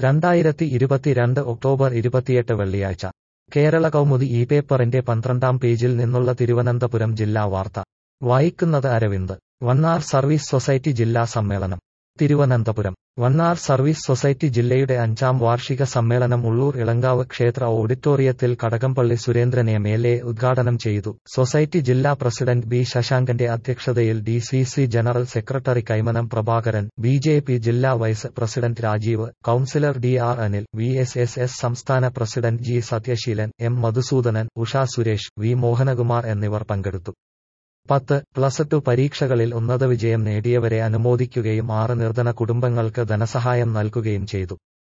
രണ്ടായിരത്തി ഇരുപത്തിരണ്ട് ഒക്ടോബർ ഇരുപത്തിയെട്ട് വെള്ളിയാഴ്ച കേരള കൗമുദി ഈ പേപ്പറിന്റെ പന്ത്രണ്ടാം പേജിൽ നിന്നുള്ള തിരുവനന്തപുരം ജില്ലാ വാർത്ത വായിക്കുന്നത് അരവിന്ദ് വണ്ണാർ സർവീസ് സൊസൈറ്റി ജില്ലാ സമ്മേളനം തിരുവനന്തപുരം വണ്ണാർ സർവീസ് സൊസൈറ്റി ജില്ലയുടെ അഞ്ചാം വാർഷിക സമ്മേളനം ഉള്ളൂർ ഇളങ്കാവ് ക്ഷേത്ര ഓഡിറ്റോറിയത്തിൽ Kadakampally Surendran M L A ഉദ്ഘാടനം ചെയ്തു സൊസൈറ്റി ജില്ലാ പ്രസിഡന്റ് ബി ശശാങ്കന്റെ അധ്യക്ഷതയിൽ D C C general secretary Kaimanam Prabhakaran B J P ജില്ലാ vice president Rajeev councillor D R Anil V S S S സംസ്ഥാന president G Sathyaseelan M Madhusoodanan Usha Suresh V Mohanakumar എന്നിവർ പങ്കെടുത്തു പത്ത് പ്ലസ് ടു പരീക്ഷകളിൽ ഉന്നത വിജയം നേടിയവരെ അനുമോദിക്കുകയും ആറ് നിർധന കുടുംബങ്ങൾക്ക് ധനസഹായം നൽകുകയും ചെയ്തു